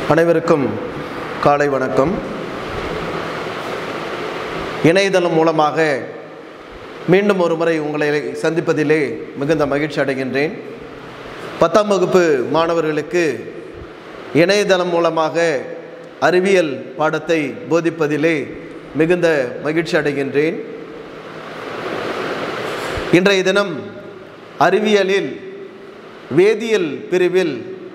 அனைவருக்கும் காலை வணக்கம் இணையதளம் மூலமாக மீண்டும் ஒரு முறை உங்களை சந்திப்பதிலே மிகுந்த மகிழ்ச்சி அடைகின்றேன் பத்தாம் வகுப்பு மாணவர்களுக்கு இணையதளம் மூலமாக அறிவியல் பாடத்தை போதிப்பதிலே மிகுந்த மகிழ்ச்சி அடைகின்றேன் இன்றைய தினம் அறிவியலில் வேதியியல் பிரிவில்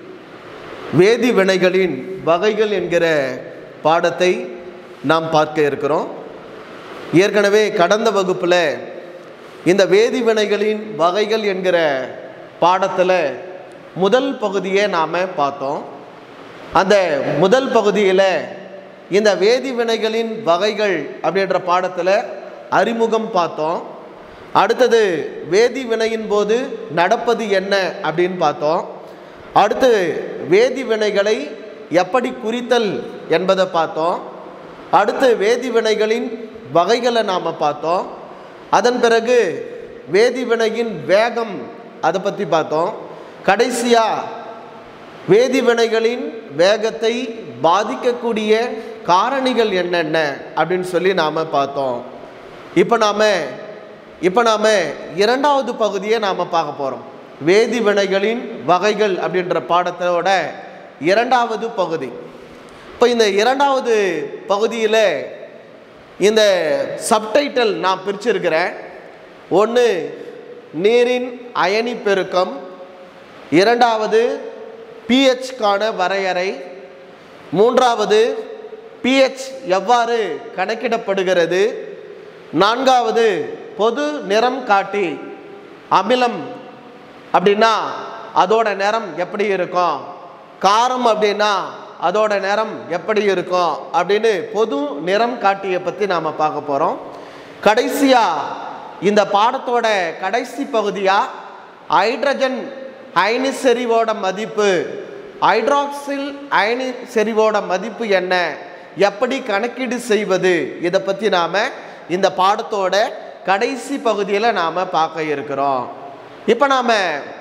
வேதி வினைகளின் வகைகள் என்கிற பாடத்தை நாம் பார்க்க இருக்கிறோம் ஏற்கனவே கடந்த வகுப்பில் இந்த வேதி வினைகளின் வகைகள் என்கிற பாடத்தில் முதல் பகுதியை நாம் பார்த்தோம் அந்த முதல் பகுதியில் இந்த வேதி வினைகளின் வகைகள் அப்படின்ற பாடத்தில் அறிமுகம் பார்த்தோம் அடுத்தது வேதி வினையின் போது நடப்பது என்ன அப்படின்னு பார்த்தோம் அடுத்து வேதி வினைகளை எப்படி குறித்தல் என்பதை பார்த்தோம் அடுத்து வேதி வினைகளின் வகைகளை நாம் பார்த்தோம் அதன் பிறகு வேதி வினையின் வேகம் அதை பற்றி பார்த்தோம் கடைசியாக வேதி வினைகளின் வேகத்தை பாதிக்கக்கூடிய காரணிகள் என்னென்ன அப்படின்னு சொல்லி நாம் பார்த்தோம் இப்போ நாம் இப்போ நாம் இரண்டாவது பகுதியை நாம் பார்க்க போகிறோம் வேதி வினைகளின் வகைகள் அப்படின்ற பாடத்தோட இரண்டாவது பகுதி இப்போ இந்த இரண்டாவது பகுதியில் இந்த சப்டைட்டில் நான் பிரிச்சிருக்கிறேன் ஒன்று நீரின் அயனி பெருக்கம் இரண்டாவது பிஹெச்கான வரையறை மூன்றாவது பிஹெச் எவ்வாறு கணக்கிடப்படுகிறது நான்காவது பொது நிறம் காட்டி அமிலம் அப்படின்னா அதோட நிறம் எப்படி இருக்கும் காரம் அப்படின்னா அதோட நிறம் எப்படி இருக்கும் அப்படின்னு பொது நிறம் காட்டியை பற்றி நாம் பார்க்க போகிறோம் கடைசியாக இந்த பாடத்தோட கடைசி பகுதியாக ஹைட்ரஜன் அயனி செறிவோட மதிப்பு ஹைட்ராக்சில் அயனி செறிவோட மதிப்பு என்ன எப்படி கணக்கீடு செய்வது இதை பற்றி நாம் இந்த பாடத்தோட கடைசி பகுதியில் நாம் பார்க்க இருக்கிறோம் இப்போ நாம்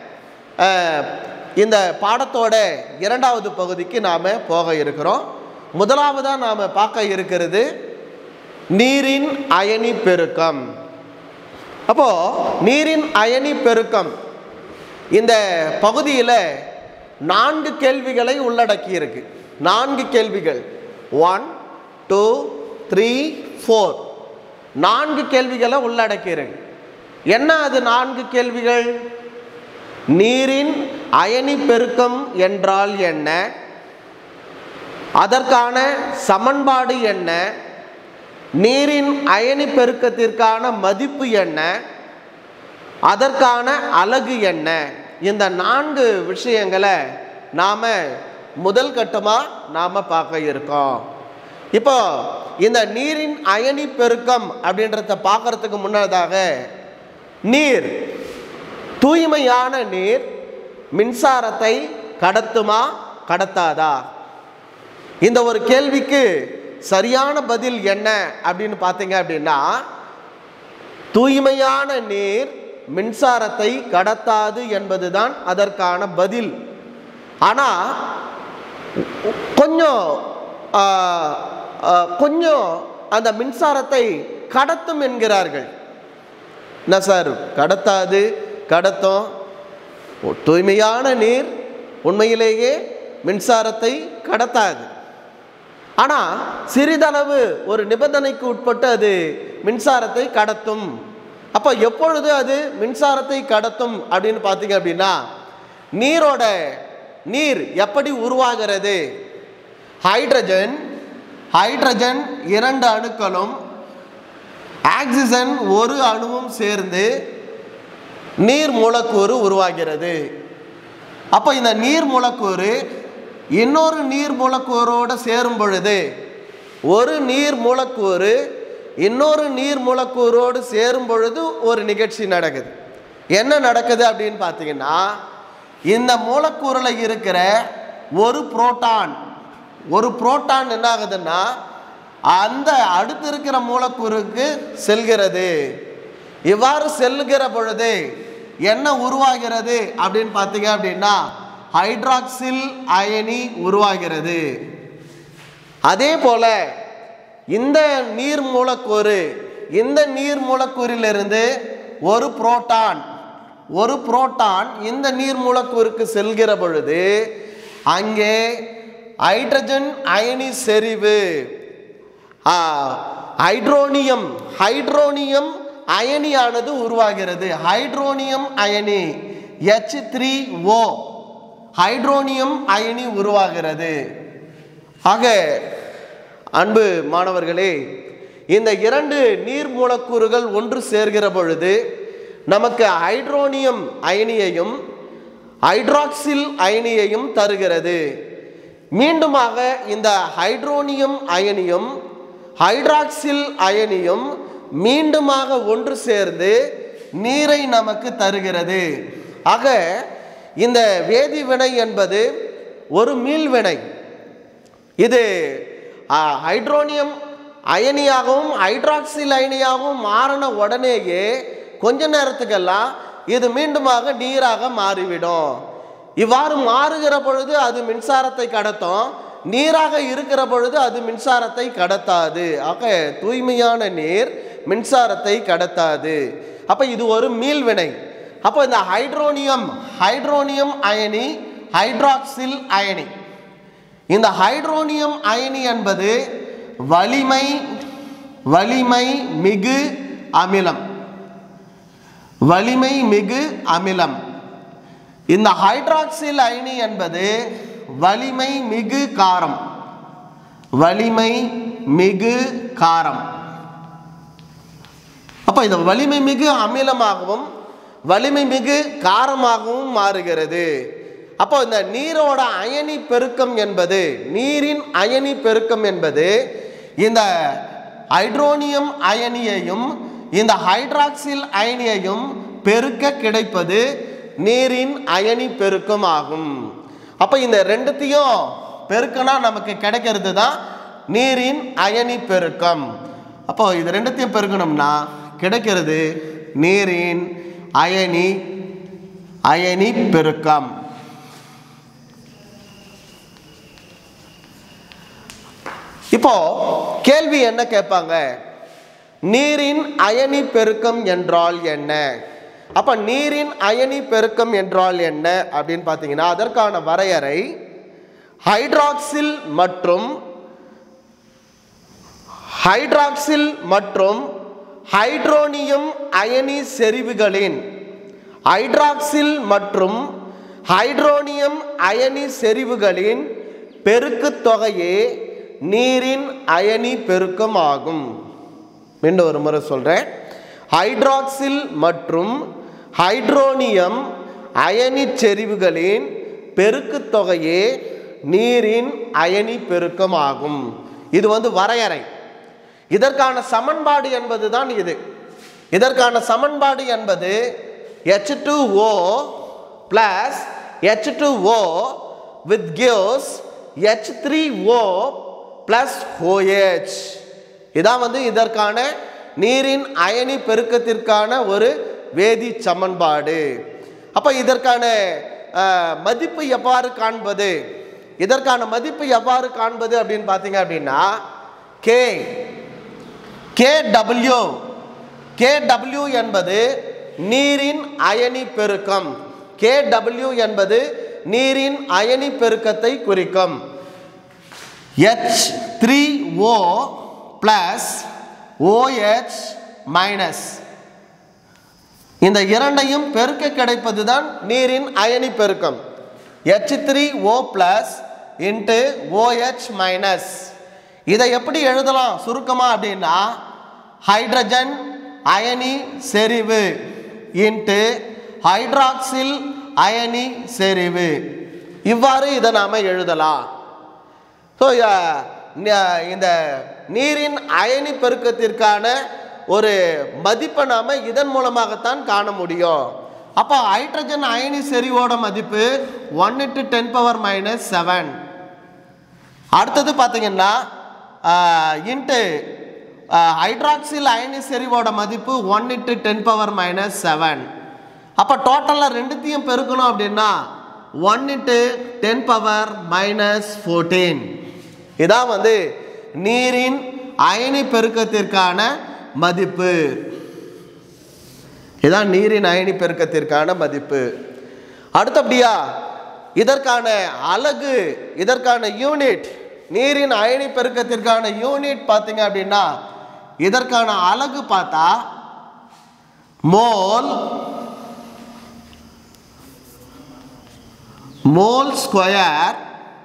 இந்த பாடத்தோட இரண்டாவது பகுதிக்கு நாம் போக இருக்கிறோம் முதலாவதாக நாம் பார்க்க இருக்கிறது நீரின் அயனி பெருக்கம் அப்போது நீரின் அயனி பெருக்கம் இந்த பகுதியில் நான்கு கேள்விகளை உள்ளடக்கி இருக்கு நான்கு கேள்விகள் ஒன் டூ த்ரீ ஃபோர் நான்கு கேள்விகளை உள்ளடக்கி இருக்கு என்ன அது நான்கு கேள்விகள் நீரின் அயனி பெருக்கம் என்றால் என்ன அதற்கான சமன்பாடு என்ன நீரின் அயனி பெருக்கத்திற்கான மதிப்பு என்ன அதற்கான அலகு என்ன இந்த நான்கு விஷயங்களை நாம் முதல் கட்டமாக நாம் பார்க்க இருக்கோம் இப்போ இந்த நீரின் அயனி பெருக்கம் அப்படின்றத பார்க்கறதுக்கு முன்னதாக நீர் தூய்மையான நீர் மின்சாரத்தை கடத்துமா கடத்தாதா இந்த ஒரு கேள்விக்கு சரியான பதில் என்ன அப்படின்னு பார்த்தீங்க அப்படின்னா தூய்மையான நீர் மின்சாரத்தை கடத்தாது என்பதுதான் அதற்கான பதில் ஆனால் கொஞ்சம் கொஞ்சம் அந்த மின்சாரத்தை கடத்தும் என்கிறார்கள் என்ன சார் கடத்தாது கடத்தும் தூய்மையான நீர் உண்மையிலேயே மின்சாரத்தை கடத்தாது ஆனால் சிறிதளவு ஒரு நிபந்தனைக்கு உட்பட்டு அது மின்சாரத்தை கடத்தும் அப்போ எப்பொழுது அது மின்சாரத்தை கடத்தும் அப்படின்னு பார்த்தீங்க அப்படின்னா நீரோட நீர் எப்படி உருவாகிறது ஹைட்ரஜன் ஹைட்ரஜன் இரண்டு அணுக்களும் ஆக்சிஜன் ஒரு அணுவும் சேர்ந்து நீர் மூலக்கூறு உருவாகிறது அப்போ இந்த நீர் மூலக்கூறு இன்னொரு நீர் மூலக்கூறோடு சேரும் பொழுது ஒரு நீர் மூலக்கூறு இன்னொரு நீர் மூலக்கூறோடு சேரும் பொழுது ஒரு நிகழ்ச்சி நடக்குது என்ன நடக்குது அப்படின்னு பார்த்தீங்கன்னா இந்த மூலக்கூறில் இருக்கிற ஒரு புரோட்டான் ஒரு புரோட்டான் என்ன ஆகுதுன்னா அந்த அடுத்து இருக்கிற மூலக்கூறுக்கு செல்கிறது இவ்வாறு செல்லுகிற பொழுது என்ன உருவாகிறது அப்படின்னு பார்த்தீங்க அப்படின்னா ஹைட்ராக்சில் அயனி உருவாகிறது அதே போல இந்த நீர் மூலக்கூறு இந்த நீர் மூலக்கூறிலிருந்து ஒரு புரோட்டான் ஒரு புரோட்டான் இந்த நீர் மூலக்கூறுக்கு செல்கிற பொழுது அங்கே ஹைட்ரஜன் அயனி செறிவு ஆ, ஹைட்ரோனியம் ஹைட்ரோனியம் அயனியானது உருவாகிறது ஹைட்ரோனியம் அயனி எச் த்ரீ ஓ ஹைட்ரோனியம் அயனி உருவாகிறது ஆக அன்பு மாணவர்களே இந்த இரண்டு நீர் மூலக்கூறுகள் ஒன்று சேர்கிற பொழுது நமக்கு ஹைட்ரோனியம் அயனியையும் ஹைட்ராக்சில் அயனியையும் தருகிறது மீண்டுமாக இந்த ஹைட்ரோனியம் அயனியும் ஹைட்ராக்சில் அயனியும் மீண்டுமாக ஒன்று சேர்ந்து நீரை நமக்கு தருகிறது ஆக இந்த வேதிவினை என்பது ஒரு மீள்வினை இது ஆ, ஹைட்ரோனியம் அயனியாகவும் ஹைட்ராக்சில் அயனியாகவும் மாறின உடனேயே கொஞ்ச நேரத்துக்கெல்லாம் இது மீண்டுமாக நீராக மாறிவிடும் இவ்வாறு மாறுகிற பொழுது அது மின்சாரத்தை கடத்தும் நீராக இருக்கிற பொழுது அது மின்சாரத்தை கடத்தாது ஆக தூய்மையான நீர் மின்சாரத்தை கடத்தாது அப்ப இது ஒரு மீள்வினை அப்போ இந்த ஹைட்ரோனியம் ஹைட்ரோனியம் அயனி ஹைட்ராக்சில் அயனி இந்த ஹைட்ரோனியம் அயனி என்பது வலிமை வலிமை மிகு அமிலம் வலிமை மிகு அமிலம் இந்த ஹைட்ராக்சில் அயனி என்பது வலிமை மிகு காரம் வலிமை மிகு காரம் அப்ப இந்த வலிமை மிகு அமிலமாகவும் வலிமை மிகு காரமாகவும் மாறுகிறது அப்போ இந்த நீரோட அயனி பெருக்கம் என்பது நீரின் அயனி பெருக்கம் என்பது இந்த ஹைட்ரோனியம் அயனியையும் இந்த ஹைட்ராக்சில் அயனியையும் பெருக்க கிடைப்பது நீரின் அயனி பெருக்கம் ஆகும் அப்போ இந்த ரெண்டுத்தையும் பெருக்கனா நமக்கு கிடைக்கிறது தான் நீரின் அயனி பெருக்கம் அப்போ இது ரெண்டுத்தையும் பெருக்கணும்னா கிடைக்கிறது நீரின் அயனி அயனி பெருக்கம் இப்போ கேள்வி என்ன கேட்பாங்க நீரின் அயனி பெருக்கம் என்றால் என்ன அப்ப நீரின் அயனி பெருக்கம் என்றால் என்ன அப்படின்னு பார்த்தீங்கன்னா அதற்கான வரையறை ஹைட்ராக்சில் மற்றும் ஹைட்ராக்சில் மற்றும் ஹைட்ரோனியம் அயனி செறிவுகளின் ஹைட்ராக்சில் மற்றும் ஹைட்ரோனியம் அயனி செறிவுகளின் பெருக்குத் தொகையே நீரின் அயனி பெருக்கம் ஆகும் மீண்டும் ஒரு முறை சொல்கிறேன் ஹைட்ராக்சில் மற்றும் ஹைட்ரோனியம் அயனி செறிவுகளின் பெருக்குத் தொகையே நீரின் அயனி பெருக்கம் ஆகும் இது வந்து வரையறை இதற்கான சமன்பாடு என்பது தான் இது இதற்கான சமன்பாடு என்பது H two O plus H two O with gives H three O plus OH இதான் வந்து இதற்கான நீரின் அயனி பெருக்கத்திற்கான ஒரு வேதி சமன்பாடு அப்போ இதற்கான அஹ், மதிப்பு எவ்வாறு காண்பது இதற்கான மதிப்பு எவ்வாறு காண்பது அப்படின்னு பார்த்தீங்க அப்படின்னா கே கேடபிள்யூ கேடபிள்யூ என்பது நீரின் அயனி பெருக்கம் கேடபிள்யூ என்பது நீரின் அயனி பெருக்கத்தை குறிக்கும் H three O plus OH minus இந்த இரண்டையும் பெருக்க கிடைப்பது தான் நீரின் அயனி பெருக்கம் H three O plus into OH minus இதை எப்படி எழுதலாம் சுருக்கமா அப்படின்னா ஹைட்ரஜன் அயனி செறிவு இன்ட்டு ஹைட்ராக்சில் அயனி செறிவு இவ்வாறு இதை நாம் எழுதலாம் ஸோ இந்த நீரின் அயனி பெருக்கத்திற்கான ஒரு மதிப்பை நாம் இதன் மூலமாகத்தான் காண முடியும் அப்போ ஹைட்ரஜன் அயனி செறிவோட மதிப்பு one into ten power minus seven அடுத்தது பார்த்தீங்கன்னா இன்ட்டு ஹைட்ராக்சில் அயனி செறிவோட மதிப்பு one into ten power minus seven அப்போ டோட்டலாக ரெண்டுத்தையும் பெருக்கணும் அப்படின்னா one into ten power minus fourteen இதான் வந்து நீரின் அயனி பெருக்கத்திற்கான மதிப்பு இதான் நீரின் அயனி பெருக்கத்திற்கான மதிப்பு அடுத்தபடியா இதற்கான அலகு இதற்கான யூனிட் நீரின் அயனி பெருக்கத்திற்கான யூனிட் பார்த்தீங்க அப்படின்னா இதற்கான அலகு பார்த்தா mole mole square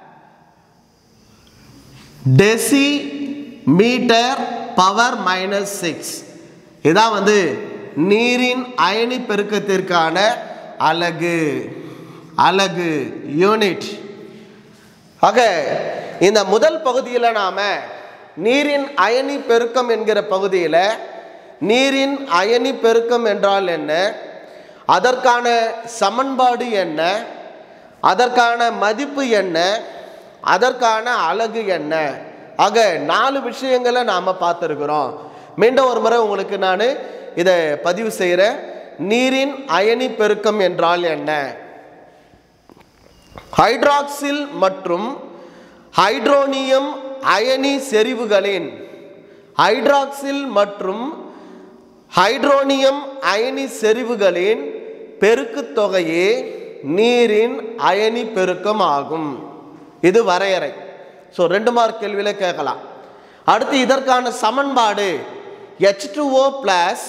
decimetre power minus six இதான் வந்து நீரின் அயனி பெருக்கத்திற்கான அலகு அலகு யூனிட் ஆக இந்த முதல் பகுதியில் நாம நீரின் அயனி பெருக்கம் என்கிற பகுதியில் நீரின் அயனி பெருக்கம் என்றால் என்ன அதற்கான சமன்பாடு என்ன அதற்கான மதிப்பு என்ன அதற்கான அலகு என்ன ஆக நாலு விஷயங்களை நாம் பார்த்துருக்குறோம் மீண்டும் ஒரு முறை உங்களுக்கு நான் இதை பதிவு செய்கிறேன் நீரின் அயனி பெருக்கம் என்றால் என்ன ஹைட்ராக்சில் மற்றும் ஹைட்ரோனியம் அயனி செறிவுகளின் ஹைட்ராக்சில் மற்றும் ஹைட்ரோனியம் அயனி செறிவுகளின் பெருக்குத் தொகையே நீரின் அயனி பெருக்கம் ஆகும் இது வரையறை ஸோ ரெண்டு மார்க் கேள்வியில் கேட்கலாம் அடுத்து இதற்கான சமன்பாடு H two O plus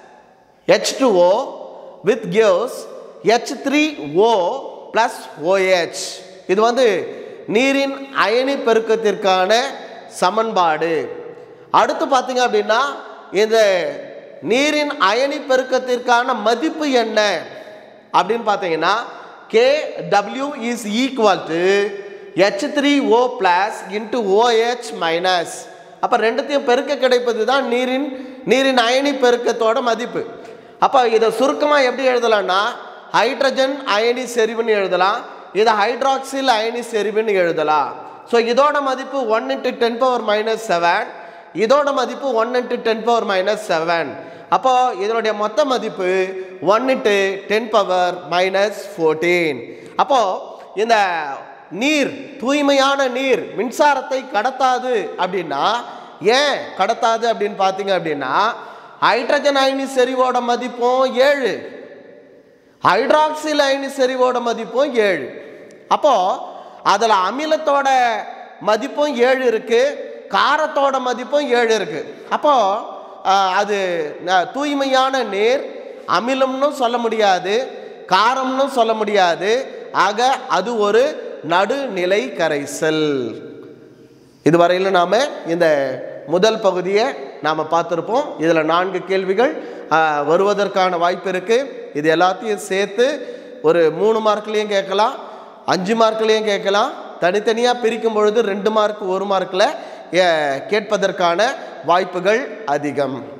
H two O with gives H three O plus OH இது வந்து நீரின் அயனி பெருக்கத்திற்கான சமன்பாடு அடுத்து பார்த்தீங்க அப்படின்னா இந்த நீரின் அயனி பெருக்கத்திற்கான மதிப்பு என்ன அப்படின்னு பார்த்தீங்கன்னா K W is equal to H three O plus into OH minus அப்போ ரெண்டுத்தையும் பெருக்க கிடைப்பது தான் நீரின் நீரின் அயனி பெருக்கத்தோட மதிப்பு அப்போ இதை சுருக்கமாக எப்படி எழுதலாம்னா ஹைட்ரஜன் அயனி செறிவுன்னு எழுதலாம் இதை ஹைட்ராக்சில் அயனி செறிவுன்னு எழுதலாம் ஸோ இதோட மதிப்பு one into ten power minus seven இதோட மதிப்பு one into ten power minus seven அப்போ இதனுடைய மொத்த மதிப்பு one into ten power minus fourteen அப்போ இந்த நீர் தூய்மையான நீர் மின்சாரத்தை கடத்தாது அப்படின்னா ஏன் கடத்தாது அப்படின்னு பார்த்தீங்க அப்படின்னா ஹைட்ரஜன் அயனி செறிவோட மதிப்பும் ஏழு ஹைட்ராக்சில் அயனி செறிவோட மதிப்பும் ஏழு அப்போ அதில் அமிலத்தோட மதிப்பும் ஏழு இருக்கு காரத்தோட மதிப்பும் ஏழு இருக்கு அப்போ ஆஹ், அது ந- தூய்மையான நீர் அமிலம்னு சொல்ல முடியாது காரம்னு சொல்ல முடியாது ஆக அது ஒரு நடுநிலை கரைசல் இதுவரையில் நாம் இந்த முதல் பகுதியை நாம் பார்த்துருப்போம் இதில் நான்கு கேள்விகள் ஆ, வருவதற்கான வாய்ப்பு இருக்குது இது எல்லாத்தையும் சேர்த்து ஒரு மூணு மார்க்லேயும் கேட்கலாம் அஞ்சு மார்க்லேயும் கேட்கலாம் தனித்தனியாக பிரிக்கும் பொழுது ரெண்டு மார்க் ஒரு மார்க்கில் கேட்பதற்கான வாய்ப்புகள் அதிகம்